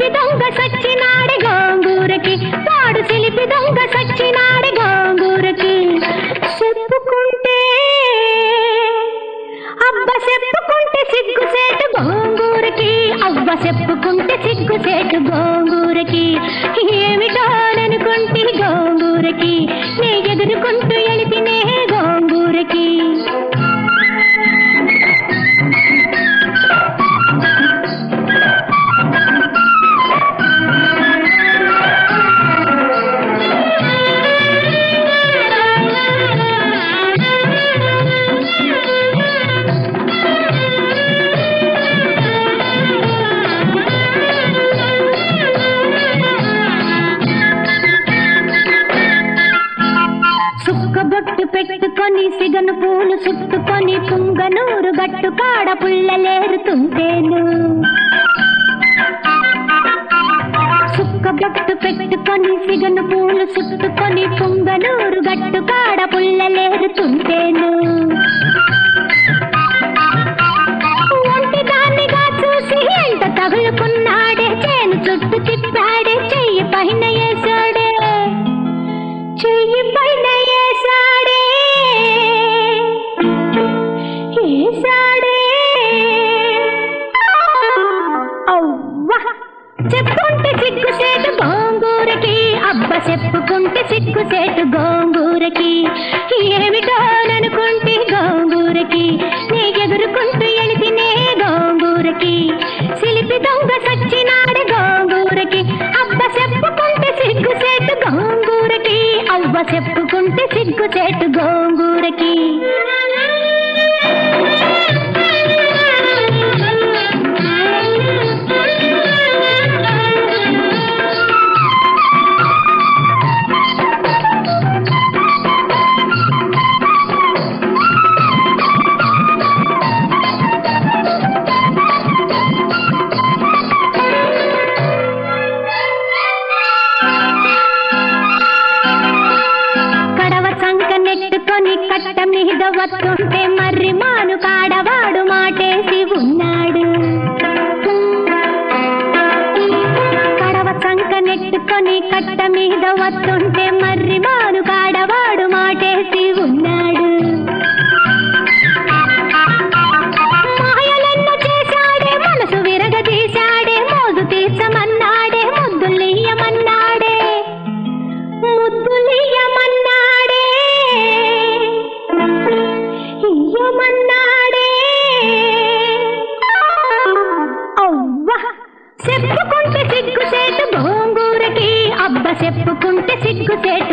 సిలిపి దొంగ సచ్చినాడి గోంగూరకి వాడు సిలిపి దొంగ సచ్చినాడి గోంగూరకి చెప్పుకుంటే అబ్బ చెప్పుకుంటే సిగ్గుసేటు గోంగూరకి అవ్వ చెప్పుకుంటే సిగ్గుసేటు గోంగూరకి ఏమిటోననుకుంటే గోంగూరకి నీ ఎదురుకుంటూ ఎలిపినే గోంగూరకి సుక్కబొట్టు పెట్టుకొని సిగను పూలు చుట్టుకొని పుంగనూరు గట్టు కాడ పుల్లలేరుతుంటేను సుక్కబొట్టు పెట్టుకొని సిగను పూలు చుట్టుకొని పుంగనూరు గట్టు కాడ పుల్లలేరుతుంటేను ఒంటి దాన్నిగా చూసి ఎంత తగులుకున్నాడే చేను చుట్టూ తిప్పాడే చెయ్యి పైన వేసాడే చెయ్యి పైన వేసాడే వేసాడే అవ్వా చెప్పుకుంటే సిగ్గుసేటు గోంగూరకి అబ్బ చెప్పుకుంటే సిగ్గుసేటు గోంగూరకి ఏమిటోననుకుంటే గోంగూరకి నీ ఎదురుకుంటూ ఎలిపినే గోంగూరకి సిలిపి దొంగ సచ్చినాడు గోంగూరకి అబ్బ చెప్పుకుంటే సిగ్గుసేటు గోంగూరకి అవ్వ చెప్పుకుంటే సిగ్గుసేటు గోంగూరకి కడవ సంక నెట్టుకొని కట్ట మీద వస్తుంటే మర్రి మాను కాడవాడు మాటేసి ఉన్నాడు కడవ సంక నెట్టుకొని కట్ట మీద వస్తుంటే మర్రి మాను కాడవాడు మాటేసి ఉన్నాడు మాయలెన్నో చేశాడే మనసు విరగదీశాడే మోజు తీర్చమన్నాడే ముద్దులియ్యమన్నాడే ముద్దులియ్యమన్నాడే ఇయ్యమన్నాడే అవ్వా చెప్పుకుంటే సిగ్గుసేటు గోంగూరకి అబ్బ చెప్పుకుంటే సిగ్గుసేటు